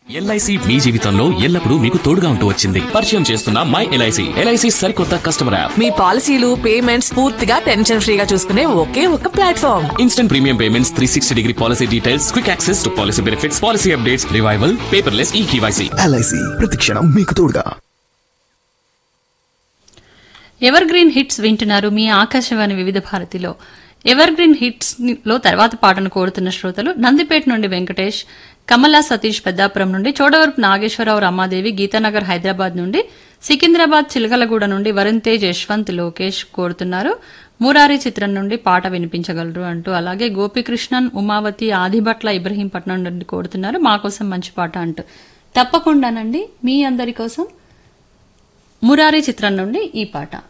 LIC మీ జీవితంలో ఎల్లప్పుడూ మీకు తోడుగా ఉంటూ వచ్చింది పరిచయం చేస్తున్న మై ఎల్ఐసి ఎల్ఐసి సరికొత్త కస్టమర్ యాప్ మీ పాలసీలు పేమెంట్స్ పూర్తిగా టెన్షన్ ఫ్రీగా చూసుకునే ఒకే ఒక platform instant premium payments three sixty degree policy details quick access to policy benefits policy updates revival paperless E KYC LIC ప్రతిక్షణం మీకు తోడుగా ఎవర్ గ్రీన్ హిట్స్ వింటున్నారు మీ ఆకాశవాణి వివిధ భారతిలో ఎవర్ గ్రీన్ హిట్స్ లో తర్వాత పాటను కోరుతున్న శ్రోతలు నందిపేట నుండి వెంకటేష్ కమలా సతీష్ పెద్దాపురం నుండి చోడవరపు నాగేశ్వరరావు రమాదేవి గీతానగర్ హైదరాబాద్ నుండి సికింద్రాబాద్ చిలకలగూడ నుండి వరుణ్ తేజ్ యశ్వంత్ లోకేష్ కోరుతున్నారు మురారి చిత్రం నుండి పాట వినిపించగలరు అంటూ అలాగే గోపికృష్ణన్ ఉమావతి ఆదిభట్ల ఇబ్రహీంపట్నం నుండి కోరుతున్నారు మా కోసం మంచి పాట అంటూ తప్పకుండానండి మీ అందరి కోసం మురారి చిత్రం నుండి ఈ పాట